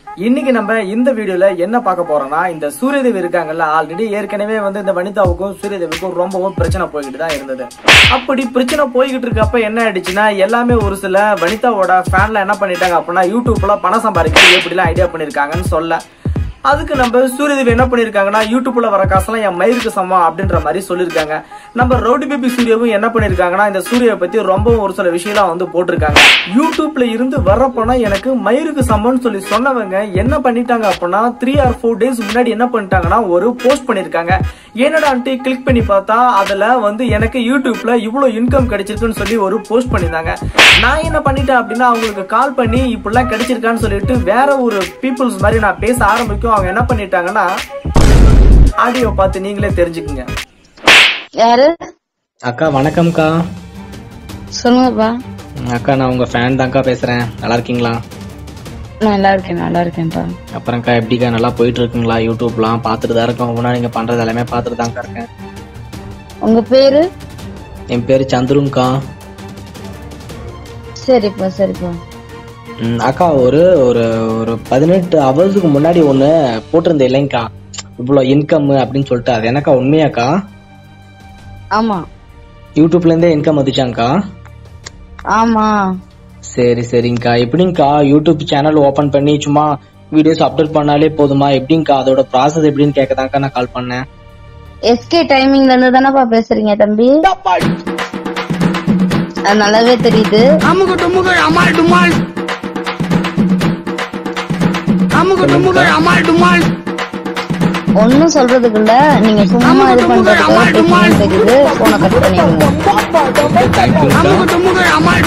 இன்னைக்கு நம்ம இந்த வீடியோல என்ன பார்க்க போறோம்னா இந்த சூரியதேவி இருக்காங்கல்ல ஆல்ரெடி ஏற்கனவே வந்து இந்த வனிதாவுக்கும் சூரியதேவிக்கும் ரொம்பவும் பிரச்சனை போய்கிட்டு தான் இருந்தது அப்படி பிரச்சனை போய்கிட்டு இருக்கப்ப என்ன ஆயிடுச்சுன்னா எல்லாமே ஒரு சில வனிதாவோட ஃபேன்ல என்ன பண்ணிட்டாங்க அப்படின்னா யூடியூப்ல பணம் சம்பாதிக்க எப்படிலாம் ஐடியா பண்ணிருக்காங்கன்னு சொல்ல அதுக்கு நம்ம சூரியதேவி என்ன பண்ணிருக்காங்கன்னா யூடியூப்ல வர காசெல்லாம் என் மயிருக்கு சமம் அப்படின்ற மாதிரி சொல்லியிருக்காங்க நம்ம ரவுடி பேபி சூர்யாவும் என்ன பண்ணிருக்காங்கன்னா இந்த சூர்யாவை பத்தி ரொம்பவும் ஒரு சில விஷயம்லாம் வந்து போட்டிருக்காங்க யூடியூப்ல இருந்து வர்ற பணம் எனக்கு மயிருக்கு சமம்னு சொல்லி சொன்னவங்க என்ன பண்ணிட்டாங்க அப்படின்னா த்ரீ ஆர் ஃபோர் டேஸ் முன்னாடி என்ன பண்ணிட்டாங்கன்னா ஒரு போஸ்ட் பண்ணிருக்காங்க என்னடான்ட்டு கிளிக் பண்ணி பார்த்தா அதுல வந்து எனக்கு யூடியூப்ல இவ்வளவு இன்கம் கிடைச்சிருக்குன்னு சொல்லி ஒரு போஸ்ட் பண்ணியிருந்தாங்க நான் என்ன பண்ணிட்டேன் அப்படின்னா அவங்களுக்கு கால் பண்ணி இப்படிலாம் கிடைச்சிருக்கான்னு சொல்லிட்டு வேற ஒரு பீப்புள்ஸ் மாதிரி நான் பேச ஆரம்பிக்கும் அவங்க என்ன பண்ணிட்டாங்கன்னா ஆடியோ பார்த்து நீங்களே தெரிஞ்சுக்குங்க யாரு அக்கா வணக்கம்க்கா சொல்லுங்கப்பா ம், அக்கா நான் உங்க ஃபேன் தான்க்கா பேசுறேன் நல்லா இருக்கீங்களா நான் நல்லா இருக்கேன் நல்லா இருக்கேன்ப்பா அப்புறம்க்கா எப்படிக்கா நல்லா போயிட்டு இருக்குங்களா யூடியூப்லாம் பார்த்துட்டு தான் இருக்கோம் முன்னாடி நீங்க பண்றது எல்லாமே பார்த்துட்டு தான்க்கா இருக்கேன் உங்க பேரு என் பேர் சந்துருங்கக்கா சரிப்பா சரிப்பா ம், அக்கா ஒரு ஒரு ஒரு பதினெட்டு ஹவர்ஸுக்கு முன்னாடி ஒன்று போட்டிருந்தேன் இல்லைங்கக்கா இவ்வளோ இன்கம் அப்படின்னு சொல்லிட்டு அது என்னக்கா உண்மையாக்கா ஆமா யூடியூப்ல இருந்தே இன்கம் வந்துச்சாங்க்கா ஆமா சரி சரிங்கக்கா எப்படிங்கக்கா யூடியூப் சேனல் ஓபன் பண்ணி சும்மா வீடியோஸ் அப்லோட் பண்ணாலே போதுமா எப்படிங்கக்கா அதோட ப்ராசஸ் எப்படின்னு கேட்கதாங்க்கா நான் கால் பண்ணேன் எஸ்கே டைமிங்ல இருந்து தானப்பா பேசுறீங்க தம்பி அது நல்லாவே தெரியுது அமுகு டுமுகு அமால் டுமால் அமுகு டுமுகு அமால் டுமால் ஒன்னும் சொல்றதுக்கு இல்ல நீங்க சும்மா இது பண்றதுக்கு தெரியுது போன கட் பண்ணிடுங்க தேங்க்யூங்கக்கா அமுகு டுமுகு அமால்